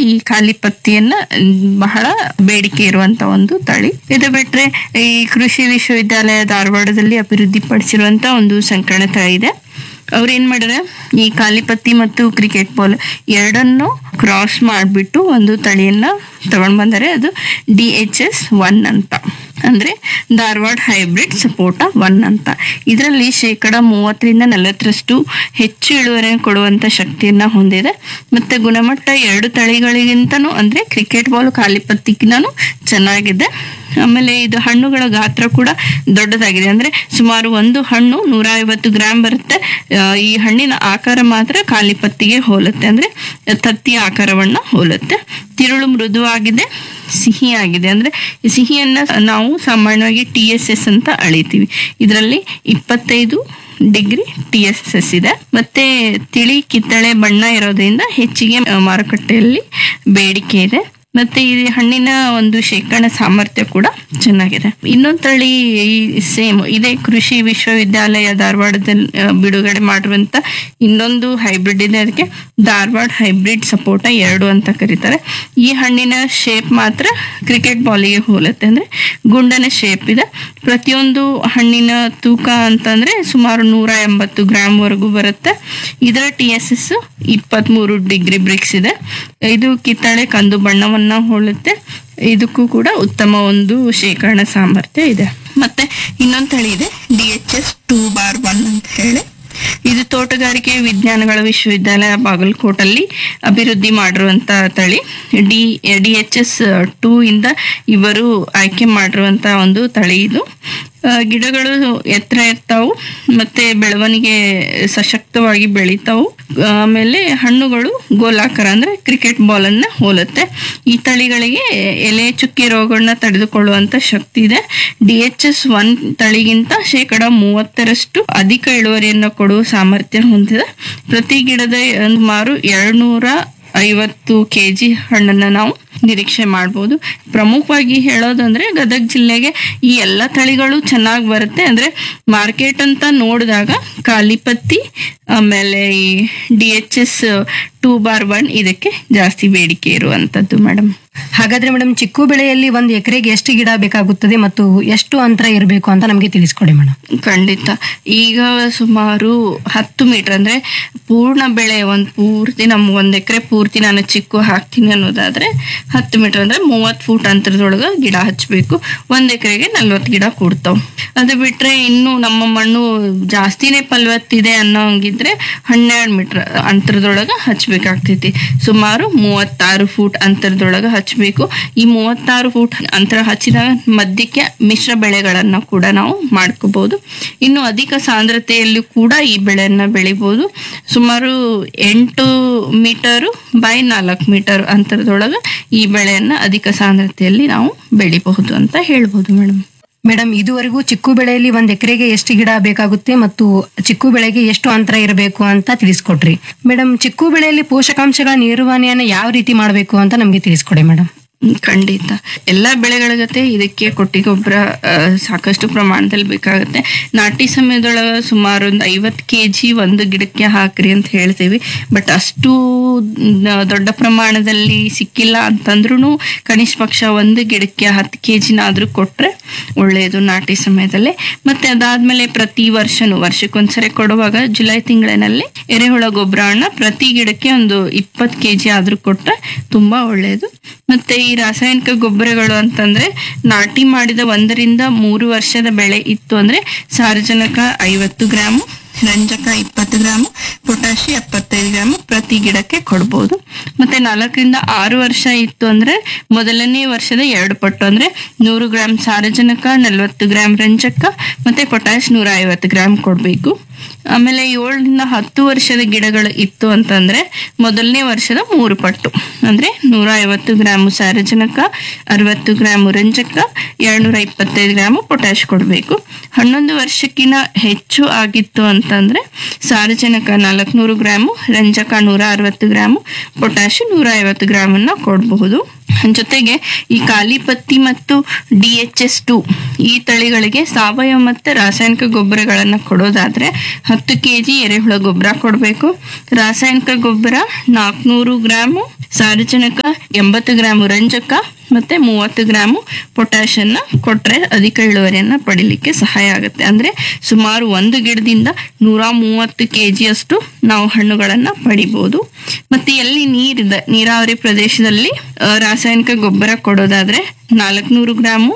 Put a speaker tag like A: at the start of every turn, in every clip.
A: ಈ ಖಾಲಿ ಪತ್ತಿಯನ್ನ ಮ್, ಬಹಳ ಬೇಡಿಕೆ ಇರುವಂತ ಒಂದು ತಳಿ ಇದು ಬಿಟ್ರೆ ಈ ಕೃಷಿ ವಿಶ್ವವಿದ್ಯಾಲಯ ಧಾರವಾಡದಲ್ಲಿ ಅಭಿವೃದ್ಧಿಪಡಿಸಿರುವಂತ ಒಂದು ಸಂಕರಣ ತಳಿ ಇದೆ ಅವ್ರು ಏನ್ ಮಾಡ್ಯಾರ ಈ ಕಾಲಿಪತ್ತಿ ಮತ್ತು ಕ್ರಿಕೆಟ್ ಬಾಲ್ ಎರಡನ್ನು ಕ್ರಾಸ್ ಮಾಡಿಬಿಟ್ಟು ಒಂದು ತಳಿಯನ್ನ ತಗೊಂಡ್ ಬಂದರೆ ಅದು ಡಿ ಎಚ್ ಎಸ್ ಒನ್ ಅಂತ ಅಂದ್ರೆ ಧಾರವಾಡ ಹೈಬ್ರಿಡ್ ಸಪೋಟ ಒನ್ ಅಂತ ಇದರಲ್ಲಿ ಶೇಕಡ ಮೂವತ್ತರಿಂದ ನಲವತ್ತರಷ್ಟು ಹೆಚ್ಚು ಇಳುವರಿಯನ್ನು ಕೊಡುವಂತ ಶಕ್ತಿಯನ್ನ ಹೊಂದಿದೆ ಮತ್ತೆ ಗುಣಮಟ್ಟ ಎರಡು ತಳಿಗಳಿಗಿಂತನೂ ಅಂದ್ರೆ ಕ್ರಿಕೆಟ್ ಬಾಲ್ ಕಾಲಿಪತ್ತಿಗಿಂತನೂ ಚೆನ್ನಾಗಿದೆ ಆಮೇಲೆ ಇದು ಹಣ್ಣುಗಳ ಗಾತ್ರ ಕೂಡ ದೊಡ್ಡದಾಗಿದೆ ಅಂದ್ರೆ ಸುಮಾರು ಒಂದು ಹಣ್ಣು ನೂರ ಐವತ್ತು ಗ್ರಾಮ್ ಬರುತ್ತೆ ಆ, ಈ ಹಣ್ಣಿನ ಆಕಾರ ಮಾತ್ರ ಕಾಲಿಪತ್ತಿಗೆ ಹೋಲುತ್ತೆ ಅಂದ್ರೆ ತತ್ತಿಯ ಆಕಾರವನ್ನ ಹೋಲುತ್ತೆ ತಿರುಳು ಮೃದುವಾಗಿದೆ ಸಿಹಿಯಾಗಿದೆ ಅಂದ್ರೆ ಈ ಸಿಹಿಯನ್ನ ನಾವು ಸಾಮಾನ್ಯವಾಗಿ ಟಿ ಎಸ್ ಎಸ್ ಅಂತ ಅಳಿತೀವಿ ಇದರಲ್ಲಿ ಇಪ್ಪತ್ತೈದು ಡಿಗ್ರಿ ಟಿ ಎಸ್ ಎಸ್ ಇದೆ ಮತ್ತೆ ತಿಳಿ ಕಿತ್ತಳೆ ಬಣ್ಣ ಇರೋದ್ರಿಂದ ಹೆಚ್ಚಿಗೆ ಆ, ಮಾರುಕಟ್ಟೆಯಲ್ಲಿ ಬೇಡಿಕೆ ಇದೆ ಮತ್ತೆ ಈ ಹಣ್ಣಿನ ಒಂದು ಶೇಖರಣಾ ಸಾಮರ್ಥ್ಯ ಕೂಡ ಚೆನ್ನಾಗಿದೆ ಇನ್ನೊಂದು ತಳಿ ಸೇಮ್ ಇದೇ ಕೃಷಿ ವಿಶ್ವವಿದ್ಯಾಲಯ ಧಾರವಾಡದಲ್ಲಿ ಆ, ಬಿಡುಗಡೆ ಮಾಡಿರುವಂತ ಇನ್ನೊಂದು ಹೈಬ್ರಿಡ್ ಇದೆ ಅದಕ್ಕೆ ಧಾರವಾಡ ಹೈಬ್ರಿಡ್ ಸಪೋಟ ಎರಡು ಅಂತ ಕರೀತಾರೆ ಈ ಹಣ್ಣಿನ ಶೇಪ್ ಮಾತ್ರ ಕ್ರಿಕೆಟ್ ಬಾಲಿಗೆ ಹೋಲುತ್ತೆ ಅಂದ್ರೆ ಗುಂಡನ ಶೇಪ್ ಇದೆ ಪ್ರತಿಯೊಂದು ಹಣ್ಣಿನ ತೂಕ ಅಂತಂದ್ರೆ ಸುಮಾರು ನೂರ ಎಂಬತ್ತು ಗ್ರಾಮ್ ವರೆಗೂ ಬರುತ್ತೆ ಇದರ ಟಿ ಎಸ್ ಎಸ್ ಇಪ್ಪತ್ಮೂರು ಡಿಗ್ರಿ ಬ್ರಿಕ್ಸ್ ಇದೆ ಇದು ಕಿತ್ತಳೆ ಕಂದು ಬಣ್ಣವನ್ನ ಹೋಲುತ್ತೆ ಇದಕ್ಕೂ ಕೂಡ ಉತ್ತಮ ಒಂದು ಶೇಖರಣಾ ಸಾಮರ್ಥ್ಯ ಇದೆ ಮತ್ತೆ ಇನ್ನೊಂದು ತಳಿ ಇದೆ D H S two bar one ಅಂತ ಹೇಳಿ ಇದು ತೋಟಗಾರಿಕೆ ವಿಜ್ಞಾನಗಳ ವಿಶ್ವವಿದ್ಯಾಲಯ ಬಾಗಲಕೋಟಲ್ಲಿ ಅಭಿವೃದ್ಧಿ ಮಾಡಿರುವಂತ ತಳಿ D D H S two ಇಂದ ಇವರು ಆಯ್ಕೆ ಮಾಡಿರುವಂತ ಒಂದು ತಳಿ ಇದು ಆ, ಗಿಡಗಳು ಎತ್ತರ ಇರ್ತಾವು ಮತ್ತೆ ಬೆಳವಣಿಗೆ ಸಶಕ್ತವಾಗಿ ಬೆಳಿತಾವು ಆಮೇಲೆ ಹಣ್ಣುಗಳು ಗೋಲಾಕಾರ ಅಂದ್ರೆ ಕ್ರಿಕೆಟ್ ಬಾಲ್ ಅನ್ನ ಹೋಲುತ್ತೆ ಈ ತಳಿಗಳಿಗೆ ಎಲೆ ಚುಕ್ಕಿ ರೋಗಗಳನ್ನ ತಡೆದುಕೊಳ್ಳುವಂತ ಶಕ್ತಿ ಇದೆ ಡಿ ಎಚ್ ಎಸ್ ಒನ್ ತಳಿಗಿಂತ ಶೇಕಡ ಮೂವತ್ತರಷ್ಟು ಅಧಿಕ ಇಳುವರಿಯನ್ನು ಕೊಡುವ ಸಾಮರ್ಥ್ಯ ಹೊಂದಿದೆ ಪ್ರತಿ ಗಿಡದ ಸುಮಾರು ಎರಡ್ನೂರ ಐವತ್ತು ಕೆ ಜಿ ಹಣ್ಣನ್ನ ನಾವು ನಿರೀಕ್ಷೆ ಮಾಡ್ಬೋದು ಪ್ರಮುಖವಾಗಿ ಹೇಳೋದಂದ್ರೆ ಗದಗ ಜಿಲ್ಲೆಗೆ ಈ ಎಲ್ಲ ತಳಿಗಳು ಚೆನ್ನಾಗಿ ಬರುತ್ತೆ ಅಂದ್ರೆ ಮಾರ್ಕೆಟ್ ಅಂತ ನೋಡಿದಾಗ ಕಾಲಿಪತ್ತಿ ಆಮೇಲೆ ಈ D H S two bar one ಇದಕ್ಕೆ ಜಾಸ್ತಿ ಬೇಡಿಕೆ ಇರುವಂತದ್ದು ಮೇಡಮ್
B: ಹಾಗಾದ್ರೆ ಮೇಡಮ್ ಚಿಕ್ಕು ಬೆಳೆಯಲ್ಲಿ ಒಂದು ಎಕರೆಗೆ ಎಷ್ಟು ಗಿಡ ಬೇಕಾಗುತ್ತದೆ ಮತ್ತು ಎಷ್ಟು ಅಂತರ ಇರಬೇಕು ಅಂತ ನಮಗೆ ತಿಳಿಸ್ಕೊಡಿ ಮೇಡಮ್
A: ಖಂಡಿತ ಈಗ ಸುಮಾರು ಹತ್ತು ಮೀಟರ್ ಅಂದ್ರೆ ಪೂರ್ಣ ಬೆಳೆ ಒಂದ್ ಪೂರ್ತಿ ನಮ್ ಒಂದ್ ಎಕರೆ ಪೂರ್ತಿ ನಾನು ಚಿಕ್ಕು ಹಾಕ್ತೀನಿ ಅನ್ನೋದಾದ್ರೆ ಹತ್ತು ಮೀಟರ್ ಅಂದ್ರೆ ಮೂವತ್ ಫೂಟ್ ಅಂತರದೊಳಗ ಗಿಡ ಹಚ್ಬೇಕು ಒಂದ್ ಎಕರೆಗೆ ನಲ್ವತ್ ಗಿಡ ಕೂಡ್ತಾವ್ ಅದು ಬಿಟ್ರೆ ಇನ್ನು ನಮ್ಮ ಮಣ್ಣು ಜಾಸ್ತಿನೇ ಫಲವತ್ತಿದೆ ಅನ್ನೋ ಹಂಗಿದ್ರೆ ಹನ್ನೆರಡು ಮೀಟರ್ ಅಂತರದೊಳಗ ಹಚ್ಬೇಕಾಗ್ತೈತಿ ಸುಮಾರು ಮೂವತ್ತಾರು ಫೂಟ್ ಅಂತರದೊಳಗ ಹಚ್ಬೇಕು ಈ ಮೂವತ್ತಾರು ಫೂಟ್ ಅಂತರ ಹಚ್ಚಿದಾಗ ಮಧ್ಯಕ್ಕೆ ಮಿಶ್ರ ಬೆಳೆಗಳನ್ನ ಕೂಡ ನಾವು ಮಾಡ್ಕೋಬಹುದು ಇನ್ನು ಅಧಿಕ ಸಾಂದ್ರತೆಯಲ್ಲಿ ಕೂಡ ಈ ಬೆಳೆಯನ್ನ ಬೆಳಿಬಹುದು ಸುಮಾರು ಎಂಟು ಮೀಟರು ಬೈ ನಾಲ್ಕು ಮೀಟರ್ ಅಂತರದೊಳಗ ಈ ಬೆಳೆಯನ್ನ ಅಧಿಕ ಸಾಂದ್ರತೆಯಲ್ಲಿ ನಾವು ಬೆಳಿಬಹುದು ಅಂತ ಹೇಳ್ಬೋದು ಮೇಡಮ್
B: ಮೇಡಮ್ ಇದುವರೆಗೂ ಚಿಕ್ಕು ಬೆಳೆಯಲ್ಲಿ ಒಂದು ಎಕರೆಗೆ ಎಷ್ಟು ಗಿಡ ಬೇಕಾಗುತ್ತೆ ಮತ್ತು ಚಿಕ್ಕು ಬೆಳೆಗೆ ಎಷ್ಟು ಅಂತರ ಇರಬೇಕು ಅಂತ ತಿಳಿಸ್ಕೊಟ್ರಿ ಮೇಡಮ್ ಚಿಕ್ಕು ಬೆಳೆಯಲ್ಲಿ ಪೋಷಕಾಂಶಗಳ ನಿರ್ವಹಣೆಯನ್ನು ಯಾವ ರೀತಿ ಮಾಡಬೇಕು ಅಂತ ನಮಗೆ ತಿಳಿಸ್ಕೊಡಿ ಮೇಡಮ್
A: ಹ್ಮ್, ಖಂಡಿತ ಎಲ್ಲ ಬೆಳೆಗಳ ಜೊತೆ ಇದಕ್ಕೆ ಕೊಟ್ಟಿ ಗೊಬ್ಬರ ಸಾಕಷ್ಟು ಪ್ರಮಾಣದಲ್ಲಿ ಬೇಕಾಗುತ್ತೆ ನಾಟಿ ಸಮಯದೊಳಗ ಸುಮಾರು ಒಂದು ಐವತ್ತು ಕೆ ಜಿ ಒಂದು ಗಿಡಕ್ಕೆ ಹಾಕ್ರಿ ಅಂತ ಹೇಳ್ತೀವಿ ಬಟ್ ಅಷ್ಟು ನ- ದೊಡ್ಡ ಪ್ರಮಾಣದಲ್ಲಿ ಸಿಕ್ಕಿಲ್ಲ ಅಂತಂದ್ರೂ ಕನಿಷ್ಠ ಪಕ್ಷ ಒಂದು ಗಿಡಕ್ಕೆ ಹತ್ತು ಕೆ ಜಿನಾದ್ರೂ ಕೊಟ್ರೆ ಒಳ್ಳೆಯದು ನಾಟಿ ಸಮಯದಲ್ಲಿ ಮತ್ತೆ ಅದಾದ್ಮೇಲೆ ಪ್ರತಿ ವರ್ಷನೂ ವರ್ಷಕ್ಕೊಂದ್ಸರಿ ಕೊಡುವಾಗ ಜುಲೈ ತಿಂಗಳಿನಲ್ಲಿ ಎರೆಹುಳ ಗೊಬ್ಬರವನ್ನ ಪ್ರತಿ ಗಿಡಕ್ಕೆ ಒಂದು ಇಪ್ಪತ್ತು ಕೆ ಜಿ ಆದ್ರೂ ಕೊಟ್ರೆ ತುಂಬಾ ಒಳ್ಳೆಯದು ಮತ್ತೆ ಈ ರಾಸಾಯನಿಕ ಗೊಬ್ಬರಗಳು ಅಂತಂದ್ರೆ ನಾಟಿ ಮಾಡಿದ ಒಂದರಿಂದ ಮೂರು ವರ್ಷದ ಬೆಳೆ ಇತ್ತು ಅಂದ್ರೆ ಸಾರಜನಕ ಐವತ್ತು ಗ್ರಾಮು ರಂಜಕ ಇಪ್ಪತ್ತು ಗ್ರಾಮು ಪೊಟ್ಯಾಶಿ ಎಪ್ಪತ್ತೈದು ಗ್ರಾಮ್ ಪ್ರತಿ ಗಿಡಕ್ಕೆ ಕೊಡ್ಬೋದು ಮತ್ತೆ ನಾಲ್ಕರಿಂದ ಆರು ವರ್ಷ ಇತ್ತು ಅಂದ್ರೆ ಮೊದಲನೇ ವರ್ಷದ ಎರಡು ಪಟ್ಟು ಅಂದ್ರೆ ನೂರು ಗ್ರಾಮ್ ಸಾರಜನಕ ನಲವತ್ತು ಗ್ರಾಮ್ ರಂಜಕ ಮತ್ತೆ ಪೊಟ್ಯಾಶ್ ನೂರ ಐವತ್ತು ಗ್ರಾಮ್ ಕೊಡ್ಬೇಕು ಆಮೇಲೆ ಏಳರಿಂದ ಹತ್ತು ವರ್ಷದ ಗಿಡಗಳು ಇತ್ತು ಅಂತಂದ್ರೆ ಮೊದಲನೇ ವರ್ಷದ ಮೂರು ಪಟ್ಟು ಅಂದ್ರೆ ನೂರ ಐವತ್ತು ಗ್ರಾಮು ಸಾರಜನಕ ಅರವತ್ತು ಗ್ರಾಮು ರಂಜಕ ಎರಡ್ನೂರ ಇಪ್ಪತ್ತೈದು ಗ್ರಾಮು ಪೊಟ್ಯಾಶ್ ಕೊಡಬೇಕು ಹನ್ನೊಂದು ವರ್ಷಕ್ಕಿಂತ ಹೆಚ್ಚು ಆಗಿತ್ತು ಅಂತಂದ್ರೆ ಸಾರಜನಕ ನಾಲ್ಕುನೂರು ಗ್ರಾಮು ರಂಜಕ ನೂರ ಅರವತ್ತು ಗ್ರಾಮು ಪೊಟ್ಯಾಶ್ ನೂರ ಐವತ್ತು ಗ್ರಾಮನ್ನ ಕೊಡಬಹುದು ಜೊತೆಗೆ ಈ ಕಾಲಿಪತ್ತಿ ಮತ್ತು ಡಿ ಎಚ್ ಎಸ್ ಟು ಈ ತಳಿಗಳಿಗೆ ಸಾವಯವ ಮತ್ತು ರಾಸಾಯನಿಕ ಗೊಬ್ಬರಗಳನ್ನು ಕೊಡೋದಾದ್ರೆ ಹತ್ತು ಕೆ ಜಿ ಎರೆಹುಳ ಗೊಬ್ಬರ ಕೊಡಬೇಕು ರಾಸಾಯನಿಕ ಗೊಬ್ಬರ ನಾಲ್ಕುನೂರು ಗ್ರಾಮು ಸಾರಜನಕ ಎಂಬತ್ತು ಗ್ರಾಮ್ ರಂಜಕ ಮತ್ತೆ ಮೂವತ್ತು ಗ್ರಾಮು ಪೊಟ್ಯಾಷನ್ನ ಕೊಟ್ರೆ ಅಧಿಕ ಇಳುವರಿಯನ್ನ ಪಡಿಲಿಕ್ಕೆ ಸಹಾಯ ಆಗುತ್ತೆ ಅಂದ್ರೆ ಸುಮಾರು ಒಂದು ಗಿಡದಿಂದ ನೂರ ಮೂವತ್ತು ಕೆ ಜಿಯಷ್ಟು ನಾವು ಹಣ್ಣುಗಳನ್ನ ಪಡಿಬಹುದು ಮತ್ತೆ ಎಲ್ಲಿ ನೀರಿದೆ ನೀರಾವರಿ ಪ್ರದೇಶದಲ್ಲಿ ಆ, ರಾಸಾಯನಿಕ ಗೊಬ್ಬರ ಕೊಡೋದಾದ್ರೆ ನಾಲ್ಕುನೂರು ಗ್ರಾಮು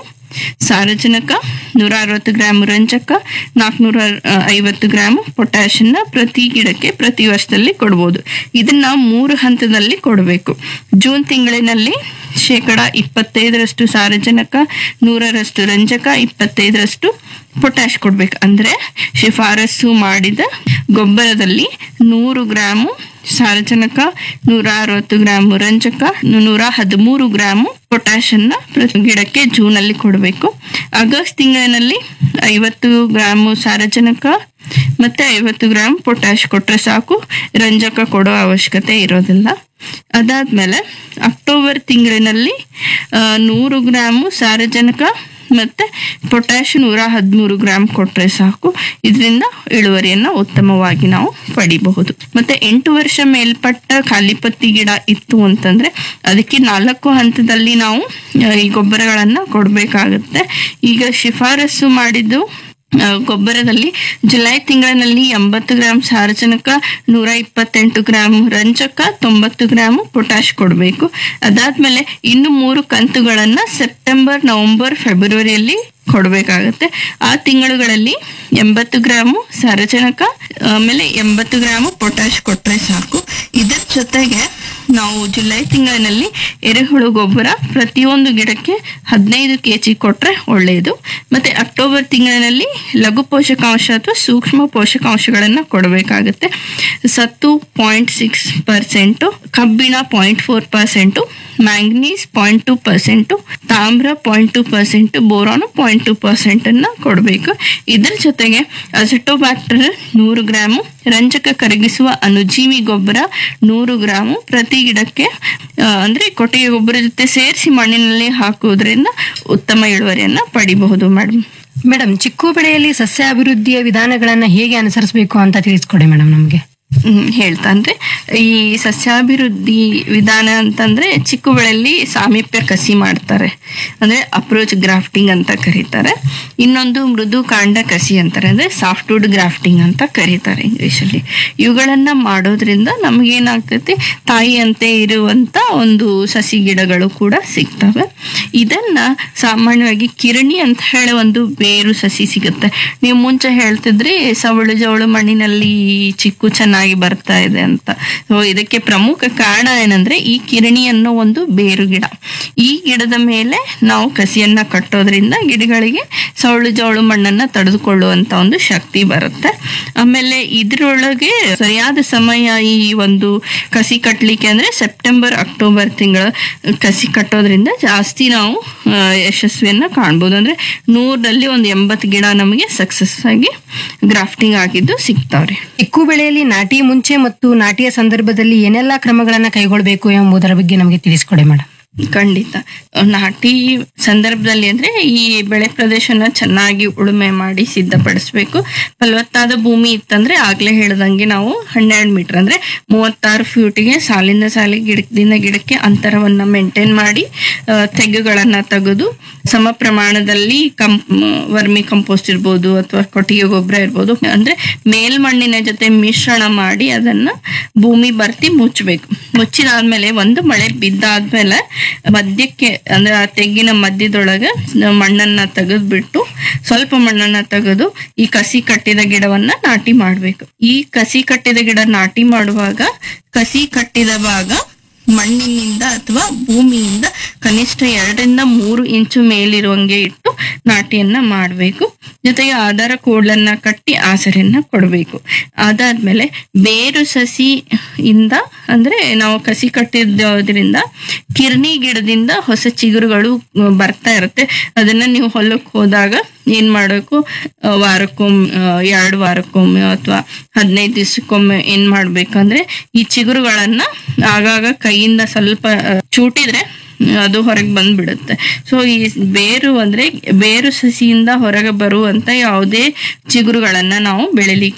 A: ಸಾರಜನಕ ನೂರ ಅರವತ್ತು ಗ್ರಾಮ್ ರಂಜಕ ನಾಲ್ಕುನೂರ ಐವತ್ತು ಗ್ರಾಮ್ ಪೊಟ್ಯಾಷನ್ನ ಪ್ರತಿ ಗಿಡಕ್ಕೆ ಪ್ರತಿ ವರ್ಷದಲ್ಲಿ ಕೊಡ್ಬೋದು ಇದನ್ನ ಮೂರು ಹಂತದಲ್ಲಿ ಕೊಡಬೇಕು ಜೂನ್ ತಿಂಗಳಿನಲ್ಲಿ ಶೇಕಡ ಇಪ್ಪತ್ತೈದರಷ್ಟು ಸಾರಜನಕ ನೂರರಷ್ಟು ರಂಜಕ ಇಪ್ಪತ್ತೈದರಷ್ಟು ಪೊಟ್ಯಾಶ್ ಕೊಡ್ಬೇಕು ಅಂದ್ರೆ ಶಿಫಾರಸು ಮಾಡಿದ ಗೊಬ್ಬರದಲ್ಲಿ ನೂರು ಗ್ರಾಮು ಸಾರಜನಕ ನೂರ ಅರವತ್ತು ಗ್ರಾಮ್ ರಂಜಕ ನೂರ ಹದಿಮೂರು ಗ್ರಾಮ್ ಪೊಟ್ಯಾಷನ್ನ ಪ್ರತಿ ಗಿಡಕ್ಕೆ ಜೂನ್ ಅಲ್ಲಿ ಕೊಡಬೇಕು ಆಗಸ್ಟ್ ತಿಂಗಳಿನಲ್ಲಿ ಐವತ್ತು ಗ್ರಾಮ್ ಸಾರಜನಕ ಮತ್ತೆ ಐವತ್ತು ಗ್ರಾಮ್ ಪೊಟ್ಯಾಶ್ ಕೊಟ್ರೆ ಸಾಕು ರಂಜಕ ಕೊಡೋ ಅವಶ್ಯಕತೆ ಇರೋದಿಲ್ಲ ಅದಾದ್ಮೇಲೆ ಅಕ್ಟೋಬರ್ ತಿಂಗಳಿನಲ್ಲಿ ಆ, ನೂರು ಗ್ರಾಮು ಸಾರಜನಕ ಮತ್ತೆ ಪೊಟ್ಯಾಶ್ ನೂರ ಹದಿಮೂರು ಗ್ರಾಮ್ ಕೊಟ್ರೆ ಸಾಕು ಇದರಿಂದ ಇಳುವರಿಯನ್ನ ಉತ್ತಮವಾಗಿ ನಾವು ಪಡಿಬಹುದು ಮತ್ತೆ ಎಂಟು ವರ್ಷ ಮೇಲ್ಪಟ್ಟ ಖಾಲಿಪತ್ತಿ ಗಿಡ ಇತ್ತು ಅಂತಂದ್ರೆ ಅದಕ್ಕೆ ನಾಲ್ಕು ಹಂತದಲ್ಲಿ ನಾವು ಆ, ಈ ಗೊಬ್ಬರಗಳನ್ನ ಕೊಡಬೇಕಾಗುತ್ತೆ ಈಗ ಶಿಫಾರಸು ಮಾಡಿದ್ದು ಆ, ಗೊಬ್ಬರದಲ್ಲಿ ಜುಲೈ ತಿಂಗಳಿನಲ್ಲಿ ಎಂಬತ್ತು ಗ್ರಾಮ್ ಸಾರಜನಕ ನೂರ ಇಪ್ಪತ್ತೆಂಟು ಗ್ರಾಮ್ ರಂಜಕ ತೊಂಬತ್ತು ಗ್ರಾಮ್ ಪೊಟ್ಯಾಶ್ ಕೊಡಬೇಕು ಅದಾದ್ಮೇಲೆ ಇನ್ನು ಮೂರು ಕಂತುಗಳನ್ನ ಸೆಪ್ಟೆಂಬರ್ ನವೆಂಬರ್ ಫೆಬ್ರವರಿಯಲ್ಲಿ ಕೊಡಬೇಕಾಗತ್ತೆ ಆ ತಿಂಗಳುಗಳಲ್ಲಿ ಎಂಬತ್ತು ಗ್ರಾಮು ಸಾರಜನಕ ಆಮೇಲೆ ಎಂಬತ್ತು ಗ್ರಾಮು ಪೊಟ್ಯಾಶ್ ಕೊಟ್ಟರೆ ಸಾಕು ಇದ್ರ ಜೊತೆಗೆ ನಾವು ಜುಲೈ ತಿಂಗಳಿನಲ್ಲಿ ಎರೆಹುಳು ಗೊಬ್ಬರ ಪ್ರತಿಯೊಂದು ಗಿಡಕ್ಕೆ ಹದಿನೈದು ಕೆ ಜಿ ಕೊಟ್ರೆ ಒಳ್ಳೆಯದು ಮತ್ತೆ ಅಕ್ಟೋಬರ್ ತಿಂಗಳಿನಲ್ಲಿ ಲಘು ಪೋಷಕಾಂಶ ಅಥವಾ ಸೂಕ್ಷ್ಮ ಪೋಷಕಾಂಶಗಳನ್ನು ಕೊಡಬೇಕಾಗುತ್ತೆ ಸತ್ತು ಪಾಯಿಂಟ್ ಸಿಕ್ಸ್ ಪರ್ಸೆಂಟು ಕಬ್ಬಿಣ point four percent manganese point two percent ತಾಮ್ರ point two percent boron point two percent ಅನ್ನ ಕೊಡಬೇಕು ಇದರ ಜೊತೆಗೆ ಅಸೆಟೋಬ್ಯಾಕ್ಟರ್ ನೂರು ಗ್ರಾಮು ರಂಜಕ ಕರಗಿಸುವ ಅನುಜೀವಿ ಗೊಬ್ಬರ ನೂರು ಗ್ರಾಮು ಪ್ರತಿ ಗಿಡಕ್ಕೆ ಆ, ಅಂದ್ರೆ ಕೊಟ್ಟಿಗೆ ಗೊಬ್ಬರ ಜೊತೆ ಸೇರಿಸಿ ಮಣ್ಣಿನಲ್ಲಿ ಹಾಕುವುದರಿಂದ ಉತ್ತಮ ಇಳುವರಿಯನ್ನ ಪಡಿಬಹುದು ಮೇಡಮ್
B: ಮೇಡಮ್ ಚಿಕ್ಕು ಬೆಳೆಯಲ್ಲಿ ಸಸ್ಯ ಅಭಿವೃದ್ಧಿಯ ವಿಧಾನಗಳನ್ನ ಹೇಗೆ ಅನುಸರಿಸಬೇಕು ಅಂತ ತಿಳಿಸ್ಕೊಡಿ ಮೇಡಮ್ ನಮಗೆ
A: ಹ್ಮ್, ಹೇಳ್ತಾ ಅಂದ್ರೆ ಈ ಸಸ್ಯಾಭಿವೃದ್ಧಿ ವಿಧಾನ ಅಂತಂದ್ರೆ ಚಿಕ್ಕ ಬೆಳೆಯಲ್ಲಿ ಸಾಮೀಪ್ಯ ಕಸಿ ಮಾಡ್ತಾರೆ ಅಂದ್ರೆ ಅಪ್ರೋಚ್ ಗ್ರಾಫ್ಟಿಂಗ್ ಅಂತ ಕರೀತಾರೆ ಇನ್ನೊಂದು ಮೃದು ಕಾಂಡ ಕಸಿ ಅಂತಾರೆ ಅಂದ್ರೆ ಸಾಫ್ಟ್ವುಡ್ ಗ್ರಾಫ್ಟಿಂಗ್ ಅಂತ ಕರೀತಾರೆ ಇಂಗ್ಲಿಷಲ್ಲಿ ಇವುಗಳನ್ನ ಮಾಡೋದ್ರಿಂದ ನಮಗೇನಾಗ್ತೈತಿ ತಾಯಿಯಂತೆ ಇರುವಂತ ಒಂದು ಸಸಿ ಗಿಡಗಳು ಕೂಡ ಸಿಗ್ತವೆ ಇದನ್ನ ಸಾಮಾನ್ಯವಾಗಿ ಕಿರಣಿ ಅಂತ ಹೇಳಿ ಒಂದು ಬೇರು ಸಸಿ ಸಿಗುತ್ತೆ ನೀವು ಮುಂಚೆ ಹೇಳ್ತಿದ್ರಿ ಸವಳು ಜವಳು ಮಣ್ಣಿನಲ್ಲಿ ಚಿಕ್ಕು ಚೆನ್ನಾಗಿ ಬರ್ತಾ ಇದೆ ಅಂತ ಸೊ ಇದಕ್ಕೆ ಪ್ರಮುಖ ಕಾರಣ ಏನಂದ್ರೆ ಈ ಕಿರಣಿ ಅನ್ನೋ ಒಂದು ಬೇರು ಗಿಡ ಈ ಗಿಡದ ಮೇಲೆ ನಾವು ಕಸಿಯನ್ನ ಕಟ್ಟೋದ್ರಿಂದ ಗಿಡಗಳಿಗೆ ಸವಳು ಜವಳು ಮಣ್ಣನ್ನ ತಡೆದುಕೊಳ್ಳುವಂತ ಒಂದು ಶಕ್ತಿ ಬರುತ್ತೆ ಆಮೇಲೆ ಇದ್ರೊಳಗೆ ಸರಿಯಾದ ಸಮಯ ಈ ಒಂದು ಕಸಿ ಕಟ್ಟಲಿಕ್ಕೆ ಅಂದ್ರೆ ಸೆಪ್ಟೆಂಬರ್ ಅಕ್ಟೋಬರ್ ತಿಂಗಳ ಕಸಿ ಕಟ್ಟೋದ್ರಿಂದ ಜಾಸ್ತಿ ನಾವು ಆ, ಯಶಸ್ವಿಯನ್ನ ಕಾಣ್ಬೋದು ಅಂದ್ರೆ ನೂರಲ್ಲಿ ಒಂದು ಎಂಬತ್ತು ಗಿಡ ನಮಗೆ ಸಕ್ಸಸ್ ಆಗಿ ಗ್ರಾಫ್ಟಿಂಗ್ ಆಗಿದ್ದು ಸಿಗ್ತಾವ್ರಿ
B: ಚಿಕ್ಕು ಬೆಳೆಯಲ್ಲಿ ನಾಟಿ ಮುಂಚೆ ಮತ್ತು ನಾಟಿಯ ಸಂದರ್ಭದಲ್ಲಿ ಏನೆಲ್ಲಾ ಕ್ರಮಗಳನ್ನ ಕೈಗೊಳ್ಳಬೇಕು ಎಂಬುದರ ಬಗ್ಗೆ ನಮಗೆ ತಿಳಿಸ್ಕೊಡಿ ಮೇಡಮ್
A: ಖಂಡಿತ ನಾಟಿ ಸಂದರ್ಭದಲ್ಲಿ ಅಂದ್ರೆ ಈ ಬೆಳೆ ಪ್ರದೇಶನ ಚೆನ್ನಾಗಿ ಉಳುಮೆ ಮಾಡಿ ಸಿದ್ಧಪಡಿಸ್ಬೇಕು ಫಲವತ್ತಾದ ಭೂಮಿ ಇತ್ತಂದ್ರೆ ಆಗ್ಲೇ ಹೇಳ್ದಂಗೆ ನಾವು ಹನ್ನೆರಡು ಮೀಟರ್ ಅಂದ್ರೆ ಮೂವತ್ತಾರು ಫೀಟಿಗೆ ಸಾಲಿಂದ ಸಾಲಿಗೆ ಗಿಡದಿಂದ ಗಿಡಕ್ಕೆ ಅಂತರವನ್ನ ಮೇಂಟೈನ್ ಮಾಡಿ ಆ, ತೆಗ್ಗುಗಳನ್ನ ತೆಗೆದು ಸಮ ಪ್ರಮಾಣದಲ್ಲಿ ಕಂ ವರ್ಮಿ ಕಂಪೋಸ್ಟ್ ಇರ್ಬೋದು ಅಥವಾ ಕೊಟ್ಟಿಗೆ ಗೊಬ್ಬರ ಇರ್ಬೋದು ಅಂದ್ರೆ ಮೇಲ್ಮಣ್ಣಿನ ಜೊತೆ ಮಿಶ್ರಣ ಮಾಡಿ ಅದನ್ನ ಭೂಮಿ ಬರ್ತಿ ಮುಚ್ಚಬೇಕು ಮುಚ್ಚಿದಾದ್ಮೇಲೆ ಒಂದು ಮಳೆ ಬಿದ್ದಾದ್ಮೇಲೆ ಮಧ್ಯಕ್ಕೆ ಅಂದ್ರೆ ಆ ತೆಗ್ಗಿನ ಮಧ್ಯದೊಳಗೆ ಮಣ್ಣನ್ನ ತೆಗೆದ್ಬಿಟ್ಟು ಸ್ವಲ್ಪ ಮಣ್ಣನ್ನ ತೆಗೆದು ಈ ಕಸಿ ಕಟ್ಟಿದ ಗಿಡವನ್ನ ನಾಟಿ ಮಾಡ್ಬೇಕು ಈ ಕಸಿ ಕಟ್ಟಿದ ಗಿಡ ನಾಟಿ ಮಾಡುವಾಗ ಕಸಿ ಕಟ್ಟಿದ ಭಾಗ ಮಣ್ಣಿನಿಂದ ಅಥವಾ ಭೂಮಿಯಿಂದ ಕನಿಷ್ಠ ಎರಡರಿಂದ ಮೂರು ಇಂಚು ಮೇಲಿರುವಂಗೆ ಇಟ್ಟು ನಾಟಿಯನ್ನ ಮಾಡಬೇಕು ಜೊತೆಗೆ ಆಧಾರ ಕೋಡ್ಲನ್ನ ಕಟ್ಟಿ ಆಸರೆಯನ್ನ ಕೊಡಬೇಕು ಅದಾದ್ಮೇಲೆ ಬೇರು ಸಸಿ ಇಂದ ಅಂದ್ರೆ ನಾವು ಕಸಿ ಕಟ್ಟಿದ್ದೋದ್ರಿಂದ ಕಿರ್ನಿ ಗಿಡದಿಂದ ಹೊಸ ಚಿಗುರುಗಳು ಆ, ಬರ್ತಾ ಇರುತ್ತೆ ಅದನ್ನ ನೀವು ಹೊಲಕ್ಕೆ ಹೋದಾಗ ಏನ್ ಮಾಡಬೇಕು ಆ, ವಾರಕ್ಕೊಮ್ಮೆ ಆ, ಎರಡು ವಾರಕ್ಕೊಮ್ಮೆ ಅಥವಾ ಹದಿನೈದು ದಿವಸಕ್ಕೊಮ್ಮೆ ಏನ್ ಮಾಡ್ಬೇಕಂದ್ರೆ ಈ ಚಿಗುರುಗಳನ್ನ ಆಗಾಗ ಕೈಯಿಂದ ಸ್ವಲ್ಪ ಆ, ಚೂಟಿದ್ರೆ ಅದು ಹೊರಗೆ ಬಂದ್ಬಿಡುತ್ತೆ ಸೊ ಈ ಬೇರು ಅಂದ್ರೆ ಬೇರು ಸಸಿಯಿಂದ ಹೊರಗೆ ಬರುವಂತ ಯಾವುದೇ ಚಿಗುರುಗಳನ್ನ ನಾವು ಬೆಳಿಲಿಕ್ಕೆ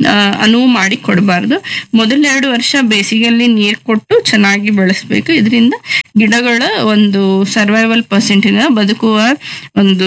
A: ಆ, ಅನುವು ಮಾಡಿ ಕೊಡಬಾರ್ದು ಮೊದಲೆರಡು ವರ್ಷ ಬೇಸಿಗೆಯಲ್ಲಿ ನೀರು ಕೊಟ್ಟು ಚೆನ್ನಾಗಿ ಬೆಳೆಸ್ಬೇಕು ಇದರಿಂದ ಗಿಡಗಳ ಒಂದು ಸರ್ವೈವಲ್ ಪರ್ಸೆಂಟಿನ ಬದುಕುವ ಒಂದು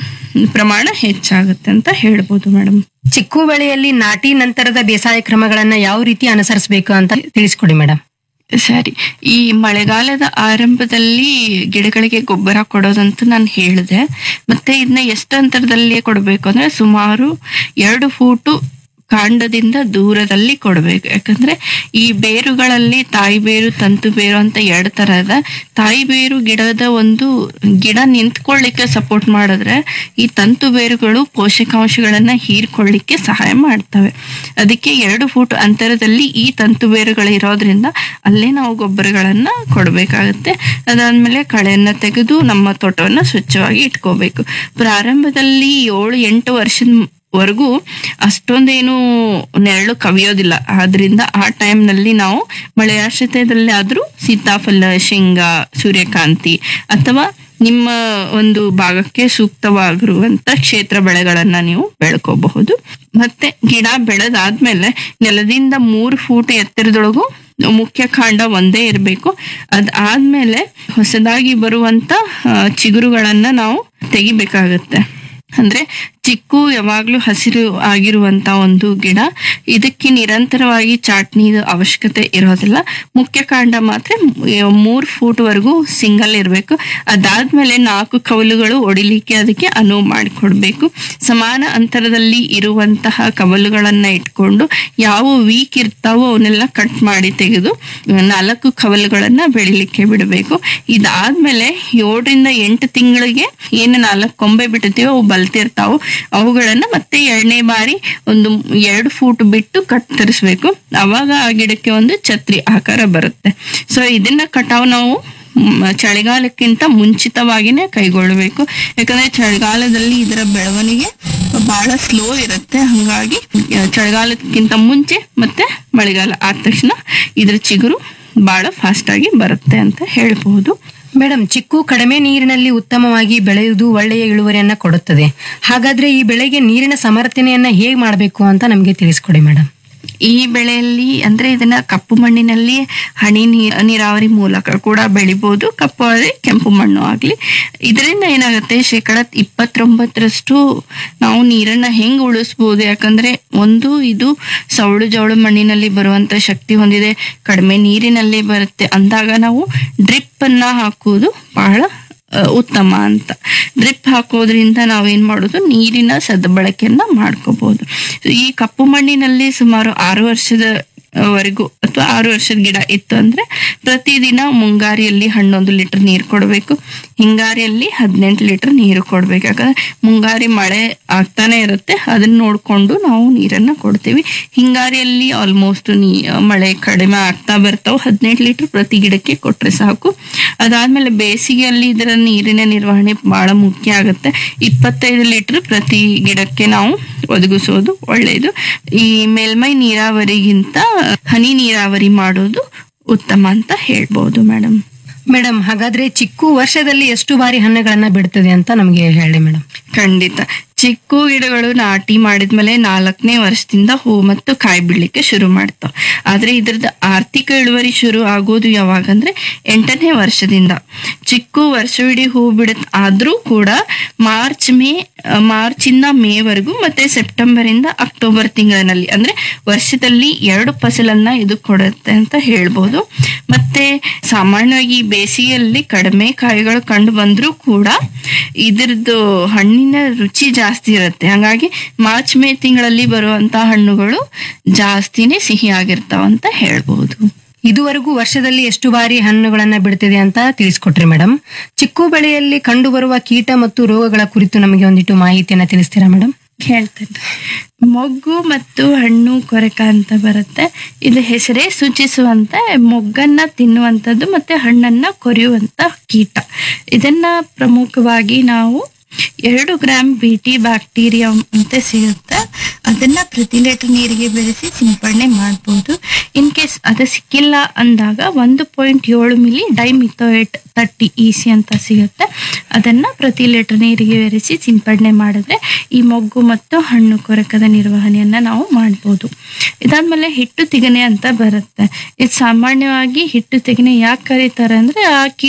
A: ಪ್ರಮಾಣ ಹೆಚ್ಚಾಗುತ್ತೆ ಅಂತ ಹೇಳ್ಬೋದು ಮೇಡಮ್
B: ಚಿಕ್ಕು ಬೆಳೆಯಲ್ಲಿ ನಾಟಿ ನಂತರದ ಬೇಸಾಯ ಕ್ರಮಗಳನ್ನ ಯಾವ ರೀತಿ ಅನುಸರಿಸಬೇಕು ಅಂತ ತಿಳಿಸ್ಕೊಡಿ ಮೇಡಮ್
A: ಸರಿ ಈ ಮಳೆಗಾಲದ ಆರಂಭದಲ್ಲಿ ಗಿಡಗಳಿಗೆ ಗೊಬ್ಬರ ಕೊಡೋದಂತೂ ನಾನು ಹೇಳಿದೆ ಮತ್ತೆ ಇದನ್ನ ಎಷ್ಟು ಅಂತರದಲ್ಲಿ ಕೊಡಬೇಕು ಅಂದ್ರೆ ಸುಮಾರು ಎರಡು ಫೂಟು ಕಾಂಡದಿಂದ ದೂರದಲ್ಲಿ ಕೊಡಬೇಕು ಯಾಕಂದ್ರೆ ಈ ಬೇರುಗಳಲ್ಲಿ ತಾಯಿ ಬೇರು ತಂತು ಬೇರು ಅಂತ ಎರಡು ತರ ಇದೆ ತಾಯಿ ಬೇರು ಗಿಡದ ಒಂದು ಗಿಡ ನಿಂತ್ಕೊಳ್ಳಿಕ್ಕೆ ಸಪೋರ್ಟ್ ಮಾಡಿದ್ರೆ ಈ ತಂತು ಬೇರುಗಳು ಪೋಷಕಾಂಶಗಳನ್ನ ಹೀರ್ಕೊಳ್ಳಿಕ್ಕೆ ಸಹಾಯ ಮಾಡ್ತವೆ ಅದಕ್ಕೆ ಎರಡು ಫೂಟ್ ಅಂತರದಲ್ಲಿ ಈ ತಂತು ಬೇರುಗಳು ಇರೋದ್ರಿಂದ ಅಲ್ಲೇ ನಾವು ಗೊಬ್ಬರಗಳನ್ನ ಕೊಡಬೇಕಾಗುತ್ತೆ ಅದಾದ್ಮೇಲೆ ಕಳೆಯನ್ನ ತೆಗೆದು ನಮ್ಮ ತೋಟವನ್ನ ಸ್ವಚ್ಛವಾಗಿ ಇಟ್ಕೋಬೇಕು ಪ್ರಾರಂಭದಲ್ಲಿ ಏಳು ಎಂಟು ವರ್ಷದ ವರೆಗೂ ಅಷ್ಟೊಂದೇನು ನೆರಳು ಕವಿಯೋದಿಲ್ಲ ಆದ್ರಿಂದ ಆ ಟೈಮ್ನಲ್ಲಿ ನಾವು ಮಳೆಯಾಶ್ರಿತದಲ್ಲಿ ಆದ್ರೂ ಸೀತಾಫಲ ಶೇಂಗಾ ಸೂರ್ಯಕಾಂತಿ ಅಥವಾ ನಿಮ್ಮ ಒಂದು ಭಾಗಕ್ಕೆ ಸೂಕ್ತವಾಗಿರುವಂತ ಕ್ಷೇತ್ರ ಬೆಳೆಗಳನ್ನ ನೀವು ಬೆಳ್ಕೋಬಹುದು ಮತ್ತೆ ಗಿಡ ಬೆಳೆದಾದ್ಮೇಲೆ ನೆಲದಿಂದ ಮೂರು ಫೂಟ್ ಎತ್ತರದೊಳಗೂ ಮುಖ್ಯ ಕಾಂಡ ಒಂದೇ ಇರಬೇಕು ಅದಾದ್ಮೇಲೆ ಹೊಸದಾಗಿ ಬರುವಂತ ಆ, ಚಿಗುರುಗಳನ್ನ ನಾವು ತೆಗಿಬೇಕಾಗತ್ತೆ ಅಂದ್ರೆ ಚಿಕ್ಕು ಯಾವಾಗ್ಲೂ ಹಸಿರು ಆಗಿರುವಂತ ಒಂದು ಗಿಡ ಇದಕ್ಕೆ ನಿರಂತರವಾಗಿ ಚಾಟ್ನಿದ ಅವಶ್ಯಕತೆ ಇರೋದಿಲ್ಲ ಮುಖ್ಯ ಕಾಂಡ ಮಾತ್ರ ಮೂರ್ ಫೂಟ್ ವರೆಗೂ ಸಿಂಗಲ್ ಇರಬೇಕು ಅದಾದ್ಮೇಲೆ ನಾಲ್ಕು ಕವಲುಗಳು ಒಡಿಲಿಕ್ಕೆ ಅದಕ್ಕೆ ಅನುವು ಮಾಡಿಕೊಡ್ಬೇಕು ಸಮಾನ ಅಂತರದಲ್ಲಿ ಇರುವಂತಹ ಕವಲುಗಳನ್ನ ಇಟ್ಕೊಂಡು ಯಾವ ವೀಕ್ ಇರ್ತಾವೋ ಅವನ್ನೆಲ್ಲ ಕಟ್ ಮಾಡಿ ತೆಗೆದು ನಾಲ್ಕು ಕವಲುಗಳನ್ನ ಬೆಳಿಲಿಕ್ಕೆ ಬಿಡಬೇಕು ಇದಾದ್ಮೇಲೆ ಏಳರಿಂದ ಎಂಟು ತಿಂಗಳಿಗೆ ಏನು ನಾಲ್ಕು ಕೊಂಬೆ ಬಿಟ್ಟಿರ್ತೀವೋ ಅವು ಬಲ್ತಿರ್ತಾವು ಅವುಗಳನ್ನ ಮತ್ತೆ ಎರಡನೇ ಬಾರಿ ಒಂದು ಎರಡು ಫೂಟ್ ಬಿಟ್ಟು ಕತ್ತರಿಸ್ಬೇಕು ಅವಾಗ ಆ ಗಿಡಕ್ಕೆ ಒಂದು ಛತ್ರಿ ಆಕಾರ ಬರುತ್ತೆ ಸೊ ಇದನ್ನ ಕಟಾವು ನಾವು ಮ್, ಚಳಿಗಾಲಕ್ಕಿಂತ ಮುಂಚಿತವಾಗಿನೇ ಕೈಗೊಳ್ಳಬೇಕು ಯಾಕಂದ್ರೆ ಚಳಿಗಾಲದಲ್ಲಿ ಇದರ ಬೆಳವಣಿಗೆ ಬಹಳ ಸ್ಲೋ ಇರುತ್ತೆ ಹಂಗಾಗಿ ಆ, ಚಳಿಗಾಲಕ್ಕಿಂತ ಮುಂಚೆ ಮತ್ತೆ ಮಳೆಗಾಲ ಆದ ತಕ್ಷಣ ಇದ್ರ ಚಿಗುರು ಬಹಳ ಫಾಸ್ಟ್ ಆಗಿ ಬರುತ್ತೆ ಅಂತ ಹೇಳ್ಬಹುದು
B: ಮೇಡಮ್ ಚಿಕ್ಕು ಕಡಿಮೆ ನೀರಿನಲ್ಲಿ ಉತ್ತಮವಾಗಿ ಬೆಳೆಯುವುದು ಒಳ್ಳೆಯ ಇಳುವರಿಯನ್ನ ಕೊಡುತ್ತದೆ ಹಾಗಾದ್ರೆ ಈ ಬೆಳೆಗೆ ನೀರಿನ ಸಮರ್ಥನೆಯನ್ನ ಹೇಗ್ ಮಾಡಬೇಕು ಅಂತ ನಮಗೆ ತಿಳಿಸ್ಕೊಡಿ ಮೇಡಮ್
A: ಈ ಬೆಳೆಯಲ್ಲಿ ಅಂದ್ರೆ ಇದನ್ನ ಕಪ್ಪು ಮಣ್ಣಿನಲ್ಲಿ ಹನಿ ನೀ- ನೀರಾವರಿ ಮೂಲಕ ಕೂಡ ಬೆಳಿಬಹುದು ಕಪ್ಪು ಆದರೆ ಕೆಂಪು ಮಣ್ಣು ಆಗ್ಲಿ ಇದರಿಂದ ಏನಾಗುತ್ತೆ ಶೇಕಡ ಇಪ್ಪತ್ತೊಂಬತ್ತರಷ್ಟು ನಾವು ನೀರನ್ನ ಹೆಂಗ್ ಉಳಿಸ್ಬೋದು ಯಾಕಂದ್ರೆ ಒಂದು ಇದು ಸೌಳು ಜೌಳು ಮಣ್ಣಿನಲ್ಲಿ ಬರುವಂತ ಶಕ್ತಿ ಹೊಂದಿದೆ ಕಡಿಮೆ ನೀರಿನಲ್ಲಿ ಬರುತ್ತೆ ಅಂದಾಗ ನಾವು ಡ್ರಿಪ್ ಅನ್ನ ಹಾಕುವುದು ಬಹಳ ಆ, ಉತ್ತಮ ಅಂತ ಡ್ರಿಪ್ ಹಾಕೋದ್ರಿಂದ ನಾವೇನ್ ಮಾಡೋದು ನೀರಿನ ಸದ್ಬಳಕೆಯನ್ನ ಮಾಡ್ಕೋಬಹುದು ಈ ಕಪ್ಪು ಮಣ್ಣಿನಲ್ಲಿ ಸುಮಾರು ಆರು ವರ್ಷದ ವರೆಗೂ ಅಥವಾ ಆರು ವರ್ಷದ ಗಿಡ ಇತ್ತು ಅಂದ್ರೆ ಪ್ರತಿದಿನ ಮುಂಗಾರಿಯಲ್ಲಿ ಹನ್ನೊಂದು ಲೀಟರ್ ನೀರು ಕೊಡಬೇಕು ಹಿಂಗಾರಿಯಲ್ಲಿ ಹದಿನೆಂಟು ಲೀಟರ್ ನೀರು ಕೊಡ್ಬೇಕು ಯಾಕಂದ್ರೆ ಮುಂಗಾರಿ ಮಳೆ ಆಗ್ತಾನೆ ಇರುತ್ತೆ ಅದನ್ನ ನೋಡ್ಕೊಂಡು ನಾವು ನೀರನ್ನ ಕೊಡ್ತೀವಿ ಹಿಂಗಾರಿಯಲ್ಲಿ ಆಲ್ಮೋಸ್ಟ್ ನೀ ಮಳೆ ಕಡಿಮೆ ಆಗ್ತಾ ಬರ್ತಾವ ಹದಿನೆಂಟು ಲೀಟರ್ ಪ್ರತಿ ಗಿಡಕ್ಕೆ ಕೊಟ್ರೆ ಸಾಕು ಅದಾದ್ಮೇಲೆ ಬೇಸಿಗೆಯಲ್ಲಿ ಇದರ ನೀರಿನ ನಿರ್ವಹಣೆ ಬಹಳ ಮುಖ್ಯ ಆಗುತ್ತೆ ಇಪ್ಪತ್ತೈದು ಲೀಟರ್ ಪ್ರತಿ ಗಿಡಕ್ಕೆ ನಾವು ಒದಗಿಸೋದು ಒಳ್ಳೆಯದು ಈ ಮೇಲ್ಮೈ ನೀರಾವರಿಗಿಂತ ಹನಿ ನೀರಾವರಿ ಮಾಡೋದು ಉತ್ತಮ ಅಂತ ಹೇಳ್ಬೋದು ಮೇಡಮ್
B: ಮೇಡಮ್ ಹಾಗಾದ್ರೆ ಚಿಕ್ಕು ವರ್ಷದಲ್ಲಿ ಎಷ್ಟು ಬಾರಿ ಹಣ್ಣುಗಳನ್ನ ಬಿಡ್ತದೆ ಅಂತ ನಮಗೆ ಹೇಳಿ ಮೇಡಮ್
A: ಖಂಡಿತ ಚಿಕ್ಕು ಗಿಡಗಳು ನಾಟಿ ಮಾಡಿದ್ಮೇಲೆ ನಾಲ್ಕನೇ ವರ್ಷದಿಂದ ಹೂ ಮತ್ತು ಕಾಯಿ ಬಿಡ್ಲಿಕ್ಕೆ ಶುರು ಮಾಡ್ತಾವ ಆದ್ರೆ ಇದ್ರದ್ದು ಆರ್ಥಿಕ ಇಳುವರಿ ಶುರು ಆಗೋದು ಯಾವಾಗಂದ್ರೆ ಎಂಟನೇ ವರ್ಷದಿಂದ ಚಿಕ್ಕು ವರ್ಷವಿಡೀ ಹೂ ಬಿಡತ್ ಆದ್ರೂ ಕೂಡ ಮಾರ್ಚ್ ಮೇ ಮಾರ್ಚ್ ಇಂದ ಮೇವರೆಗೂ ಮತ್ತೆ ಸೆಪ್ಟೆಂಬರ್ ಇಂದ ಅಕ್ಟೋಬರ್ ತಿಂಗಳಿನಲ್ಲಿ ಅಂದ್ರೆ ವರ್ಷದಲ್ಲಿ ಎರಡು ಫಸಲನ್ನ ಇದು ಕೊಡುತ್ತೆ ಅಂತ ಹೇಳ್ಬೋದು ಮತ್ತೆ ಸಾಮಾನ್ಯವಾಗಿ ಈ ಬೇಸಿಗೆಯಲ್ಲಿ ಕಡಿಮೆ ಕಾಯಿಗಳು ಕಂಡು ಬಂದ್ರೂ ಕೂಡ ಇದ್ರದ್ದು ಹಣ್ಣಿನ ರುಚಿ ಜಾಸ್ತಿ ಇರುತ್ತೆ ಹಾಗಾಗಿ ಮಾರ್ಚ್ ಮೇ ತಿಂಗಳಲ್ಲಿ ಬರುವಂತ ಹಣ್ಣುಗಳು ಜಾಸ್ತಿನೇ ಸಿಹಿ ಆಗಿರ್ತಾವ ಅಂತ ಹೇಳ್ಬಹುದು
B: ಇದುವರೆಗೂ ವರ್ಷದಲ್ಲಿ ಎಷ್ಟು ಬಾರಿ ಹಣ್ಣುಗಳನ್ನ ಬಿಡ್ತಿದೆ ಅಂತ ತಿಳಿಸ್ಕೊಟ್ರಿ ಮೇಡಮ್ ಚಿಕ್ಕು ಬೆಳೆಯಲ್ಲಿ ಕಂಡು ಬರುವ ಕೀಟ ಮತ್ತು ರೋಗಗಳ ಕುರಿತು ನಮಗೆ ಒಂದಿಟ್ಟು ಮಾಹಿತಿಯನ್ನ ತಿಳಿಸ್ತೀರಾ ಮೇಡಮ್
A: ಹೇಳ್ತೇನೆ ಮೊಗ್ಗು ಮತ್ತು ಹಣ್ಣು ಕೊರಕ ಅಂತ ಬರುತ್ತೆ ಇದು ಹೆಸರೇ ಸೂಚಿಸುವಂತೆ ಮೊಗ್ಗನ್ನ ತಿನ್ನುವಂಥದ್ದು ಮತ್ತೆ ಹಣ್ಣನ್ನ ಕೊರೆಯುವಂತ ಕೀಟ ಇದನ್ನ ಪ್ರಮುಖವಾಗಿ ನಾವು ಎರಡು ಗ್ರಾಮ್ ಬಿ ಟಿ ಬ್ಯಾಕ್ಟೀರಿಯಾ ಅಂತ ಸಿಗುತ್ತೆ ಅದನ್ನ ಪ್ರತಿ ಲೀಟರ್ ನೀರಿಗೆ ಬೆರೆಸಿ ಸಿಂಪಡಣೆ ಮಾಡ್ಬೋದು ಇನ್ ಕೇಸ್ ಅದು ಸಿಕ್ಕಿಲ್ಲ ಅಂದಾಗ ಒಂದು ಪಾಯಿಂಟ್ ಏಳು milli dimethoate thirty E C ಅಂತ ಸಿಗುತ್ತೆ ಅದನ್ನ ಪ್ರತಿ ಲೀಟರ್ ನೀರಿಗೆ ಬೆರೆಸಿ ಸಿಂಪಡಣೆ ಮಾಡಿದ್ರೆ ಈ ಮೊಗ್ಗು ಮತ್ತು ಹಣ್ಣು ಕೊರಕದ ನಿರ್ವಹಣೆಯನ್ನ ನಾವು ಮಾಡ್ಬೋದು ಇದಾದ್ಮೇಲೆ ಹಿಟ್ಟು ತಿಗಣೆ ಅಂತ ಬರುತ್ತೆ ಇದು ಸಾಮಾನ್ಯವಾಗಿ ಹಿಟ್ಟು ತಿಗಣೆ ಯಾಕೆ ಕರೀತಾರೆ ಅಂದ್ರೆ ಆ